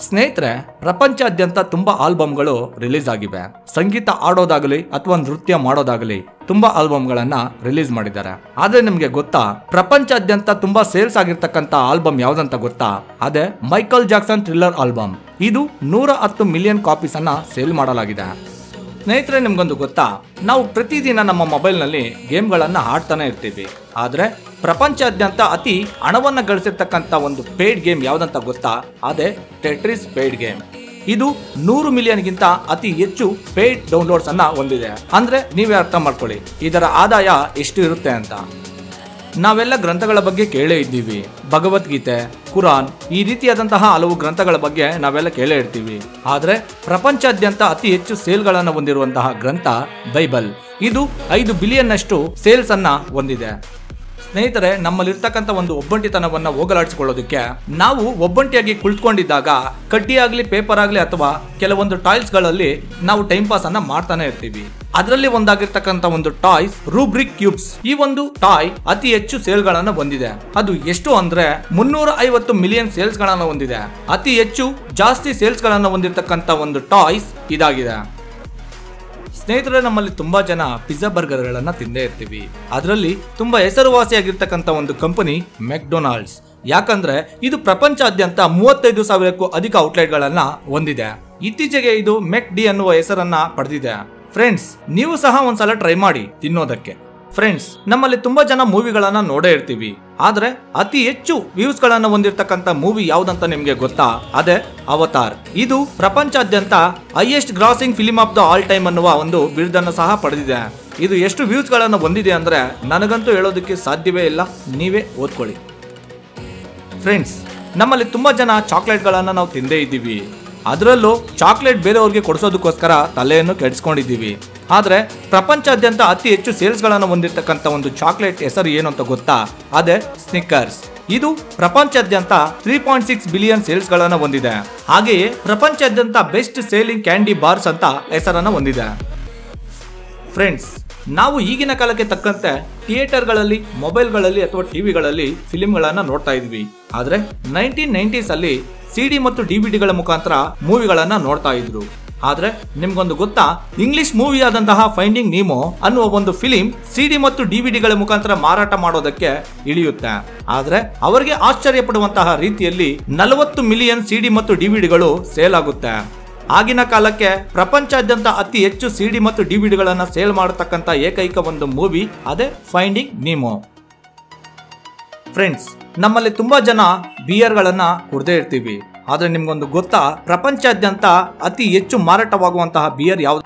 ಸ್ನೇಹಿತರೆ ಪ್ರಪಂಚಾದ್ಯಂತ ತುಂಬಾ ಆಲ್ಬಮ್ಗಳು ರಿಲೀಸ್ ಆಗಿವೆ ಸಂಗೀತ ಆಡೋದಾಗಲಿ ಅಥವಾ ನೃತ್ಯ ಮಾಡೋದಾಗಲಿ ತುಂಬಾ ಆಲ್ಬಮ್ಗಳನ್ನ ರಿಲೀಸ್ ಮಾಡಿದ್ದಾರೆ ಆದ್ರೆ ನಿಮ್ಗೆ ಗೊತ್ತಾ ಪ್ರಪಂಚಾದ್ಯಂತ ತುಂಬಾ ಸೇಲ್ಸ್ ಆಗಿರ್ತಕ್ಕಂತ ಆಲ್ಬಮ್ ಯಾವ್ದಂತ ಗೊತ್ತಾ ಅದೇ ಮೈಕಲ್ ಜಾಕ್ಸನ್ ಥ್ರಿಲ್ಲರ್ ಆಲ್ಬಮ್ ಇದು ನೂರ ಹತ್ತು ಮಿಲಿಯನ್ ಕಾಪೀಸ್ ಅನ್ನ ಸೇಲ್ ಮಾಡಲಾಗಿದೆ ಸ್ನೇಹಿತರೆ ನಿಮ್ಗೊಂದು ಗೊತ್ತಾ ನಾವು ಪ್ರತಿದಿನ ನಮ್ಮ ಮೊಬೈಲ್ನಲ್ಲಿ ಗೇಮ್ಗಳನ್ನ ಆಡ್ತಾನೆ ಇರ್ತೀವಿ ಆದ್ರೆ ಪ್ರಪಂಚಾದ್ಯಂತ ಅತಿ ಹಣವನ್ನ ಗಳಿಸಿರ್ತಕ್ಕಂಥ ಒಂದು ಪೇಯ್ಡ್ ಗೇಮ್ ಯಾವ್ದಂತ ಗೊತ್ತಾ ಅದೇ ಟೆಟ್ರಿಸ್ ಪೇಯ್ಡ್ ಗೇಮ್ ಇದು ನೂರು ಮಿಲಿಯನ್ಗಿಂತ ಅತಿ ಹೆಚ್ಚು ಪೇಯ್ಡ್ ಡೌನ್ಲೋಡ್ಸ್ ಅನ್ನ ಹೊಂದಿದೆ ಅಂದ್ರೆ ನೀವೇ ಅರ್ಥ ಮಾಡ್ಕೊಳ್ಳಿ ಇದರ ಆದಾಯ ಎಷ್ಟು ಇರುತ್ತೆ ಅಂತ ನಾವೆಲ್ಲ ಗ್ರಂಥಗಳ ಬಗ್ಗೆ ಕೇಳೇ ಇದ್ದೀವಿ ಭಗವದ್ಗೀತೆ ಕುರಾನ್ ಈ ರೀತಿಯಾದಂತಹ ಹಲವು ಗ್ರಂಥಗಳ ಬಗ್ಗೆ ನಾವೆಲ್ಲ ಕೇಳೇ ಇರ್ತೀವಿ ಆದ್ರೆ ಪ್ರಪಂಚಾದ್ಯಂತ ಅತಿ ಹೆಚ್ಚು ಸೇಲ್ಗಳನ್ನು ಹೊಂದಿರುವಂತಹ ಗ್ರಂಥ ಬೈಬಲ್ ಇದು ಐದು ಬಿಲಿಯನ್ ಅಷ್ಟು ಸೇಲ್ಸ್ ಅನ್ನ ಹೊಂದಿದೆ ಸ್ನೇಹಿತರೆ ನಮ್ಮಲ್ಲಿರ್ತಕ್ಕಂಥ ಒಂದು ಒಬ್ಬಂಟಿತನವನ್ನ ಹೋಗಲಾಡಿಸಿಕೊಳ್ಳೋದಕ್ಕೆ ನಾವು ಒಬ್ಬಂಟಿಯಾಗಿ ಕುಳಿತುಕೊಂಡಿದ್ದಾಗ ಕಡ್ಡಿ ಆಗ್ಲಿ ಪೇಪರ್ ಆಗ್ಲಿ ಅಥವಾ ಕೆಲವೊಂದು ಟಾಯ್ಸ್ ಗಳಲ್ಲಿ ನಾವು ಟೈಮ್ ಪಾಸ್ ಅನ್ನ ಮಾಡ್ತಾನೆ ಇರ್ತೀವಿ ಅದರಲ್ಲಿ ಒಂದಾಗಿರ್ತಕ್ಕಂಥ ಒಂದು ಟಾಯ್ಸ್ ರೂಬ್ರಿಕ್ ಕ್ಯೂಬ್ಸ್ ಈ ಒಂದು ಟಾಯ್ ಅತಿ ಹೆಚ್ಚು ಸೇಲ್ ಗಳನ್ನ ಹೊಂದಿದೆ ಅದು ಎಷ್ಟು ಅಂದ್ರೆ ಮುನ್ನೂರ ಐವತ್ತು ಮಿಲಿಯನ್ ಸೇಲ್ಸ್ ಗಳನ್ನ ಹೊಂದಿದೆ ಅತಿ ಹೆಚ್ಚು ಜಾಸ್ತಿ ಸೇಲ್ಸ್ ಗಳನ್ನ ಹೊಂದಿರತಕ್ಕಂಥ ಒಂದು ಟಾಯ್ಸ್ ಇದಾಗಿದೆ ಸ್ನೇಹಿತರೆ ನಮ್ಮಲ್ಲಿ ತುಂಬಾ ಜನ ಪಿಜ್ಜಾ ಬರ್ಗರ್ಗಳನ್ನ ತಿಂದೇ ಇರ್ತೀವಿ ಅದರಲ್ಲಿ ತುಂಬಾ ಹೆಸರುವಾಸಿಯಾಗಿರ್ತಕ್ಕಂಥ ಒಂದು ಕಂಪನಿ ಮೆಕ್ಡೊನಾಲ್ಡ್ಸ್ ಯಾಕಂದ್ರೆ ಇದು ಪ್ರಪಂಚಾದ್ಯಂತ ಮೂವತ್ತೈದು ಸಾವಿರಕ್ಕೂ ಅಧಿಕ ಔಟ್ಲೆಟ್ಗಳನ್ನ ಹೊಂದಿದೆ ಇತ್ತೀಚೆಗೆ ಇದು ಮೆಕ್ ಡಿ ಅನ್ನುವ ಹೆಸರನ್ನ ಪಡೆದಿದೆ ಫ್ರೆಂಡ್ಸ್ ನೀವು ಸಹ ಒಂದ್ಸಲ ಟ್ರೈ ಮಾಡಿ ತಿನ್ನೋದಕ್ಕೆ ಫ್ರೆಂಡ್ಸ್ ನಮ್ಮಲ್ಲಿ ತುಂಬಾ ಜನ ಮೂವಿಗಳನ್ನ ನೋಡೇ ಇರ್ತೀವಿ ಆದ್ರೆ ಅತಿ ಹೆಚ್ಚು ವ್ಯೂಸ್ ಗಳನ್ನ ಹೊಂದಿರತಕ್ಕಂತ ಮೂವಿ ಯಾವ್ದಂತ ನಿಮ್ಗೆ ಗೊತ್ತಾ ಅದೇ ಅವತಾರ್ ಇದು ಪ್ರಪಂಚಾದ್ಯಂತ highest grossing film of the all time ಅನ್ನುವ ಒಂದು ಬಿರುದನ್ನು ಸಹ ಪಡೆದಿದೆ ಇದು ಎಷ್ಟು ವ್ಯೂಸ್ ಗಳನ್ನ ಹೊಂದಿದೆ ಅಂದ್ರೆ ನನಗಂತೂ ಹೇಳೋದಕ್ಕೆ ಸಾಧ್ಯವೇ ಇಲ್ಲ ನೀವೇ ಓದ್ಕೊಳ್ಳಿ ಫ್ರೆಂಡ್ಸ್ ನಮ್ಮಲ್ಲಿ ತುಂಬಾ ಜನ ಚಾಕ್ಲೇಟ್ಗಳನ್ನ ನಾವು ತಿಂದೇ ಇದ್ದೀವಿ ಅದರಲ್ಲೂ ಚಾಕ್ಲೇಟ್ ಬೇರೆಯವ್ರಿಗೆ ಕೊಡಿಸೋದಕ್ಕೋಸ್ಕರ ತಲೆಯನ್ನು ಕೆಡಿಸ್ಕೊಂಡಿದ್ದೀವಿ ಆದ್ರೆ ಪ್ರಪಂಚಾದ್ಯಂತ ಅತಿ ಹೆಚ್ಚು ಸೇಲ್ಸ್ಗಳನ್ನು ಹೊಂದಿರತಕ್ಕಂಥ ಒಂದು ಚಾಕ್ಲೇಟ್ ಹೆಸರು ಏನು ಅಂತ ಗೊತ್ತಾ ಅದೇ ಸ್ನಿಕ್ಕರ್ಸ್ ಇದು ಪ್ರಪಂಚಾದ್ಯಂತ three point six billion sales ಗಳನ್ನ ಹೊಂದಿದೆ ಹಾಗೆಯೇ ಪ್ರಪಂಚಾದ್ಯಂತ ಬೆಸ್ಟ್ ಸೇಲಿಂಗ್ ಕ್ಯಾಂಡಿ ಬಾರ್ಸ್ ಅಂತ ಹೆಸರನ್ನ ಹೊಂದಿದೆ ಫ್ರೆಂಡ್ಸ್ ನಾವು ಈಗಿನ ಕಾಲಕ್ಕೆ ತಕ್ಕಂತೆ ಥಿಯೇಟರ್ಗಳಲ್ಲಿ ಮೊಬೈಲ್ಗಳಲ್ಲಿ ಅಥವಾ ಟಿವಿಗಳಲ್ಲಿ ಫಿಲಿಂಗಳನ್ನ ನೋಡ್ತಾ ಇದ್ವಿ ಆದ್ರೆ ನೈನ್ಟೀನ್ ನೈನ್ಟೀಸ್ ಅಲ್ಲಿ ಸಿಡಿ ಮತ್ತು ಡಿವಿಡಿಗಳ ಮುಖಾಂತರ ಮೂವಿಗಳನ್ನ ನೋಡ್ತಾ ಇದ್ರು ಆದ್ರೆ ನಿಮ್ಗೊಂದು ಗೊತ್ತಾ ಇಂಗ್ಲಿಷ್ ಮೂವಿ ಆದಂತಹ ಫೈಂಡಿಂಗ್ ನೀಮೋ ಅನ್ನುವ ಒಂದು ಫಿಲಿಂ ಸಿಡಿ ಮತ್ತು ಡಿವಿಡಿಗಳ ಮುಖಾಂತರ ಮಾರಾಟ ಮಾಡೋದಕ್ಕೆ ಇಳಿಯುತ್ತೆ ಆದ್ರೆ ಅವರಿಗೆ ಆಶ್ಚರ್ಯ ಪಡುವಂತಹ ರೀತಿಯಲ್ಲಿ ನಲವತ್ತು ಮಿಲಿಯನ್ ಸಿಡಿ ಮತ್ತು ಡಿವಿಡಿಗಳು ಸೇಲ್ ಆಗುತ್ತೆ ಆಗಿನ ಕಾಲಕ್ಕೆ ಪ್ರಪಂಚಾದ್ಯಂತ ಅತಿ ಹೆಚ್ಚು ಸಿಡಿ ಮತ್ತು ಡಿವಿಡಿಗಳನ್ನ ಸೇಲ್ ಮಾಡತಕ್ಕಂತ ಏಕೈಕ ಒಂದು ಮೂವಿ ಅದೇ ಫೈಂಡಿಂಗ್ ನೀಮೋ ಫ್ರೆಂಡ್ಸ್ ನಮ್ಮಲ್ಲಿ ತುಂಬಾ ಜನ ಬಿಯರ್ಗಳನ್ನ ಕುಡ್ದೇ ಇರ್ತೀವಿ ಆದ್ರೆ ನಿಮ್ಗೊಂದು ಗೊತ್ತಾ ಪ್ರಪಂಚಾದ್ಯಂತ ಅತಿ ಹೆಚ್ಚು ಮಾರಾಟವಾಗುವಂತಹ ಬಿಯರ್ ಯಾವ್ದು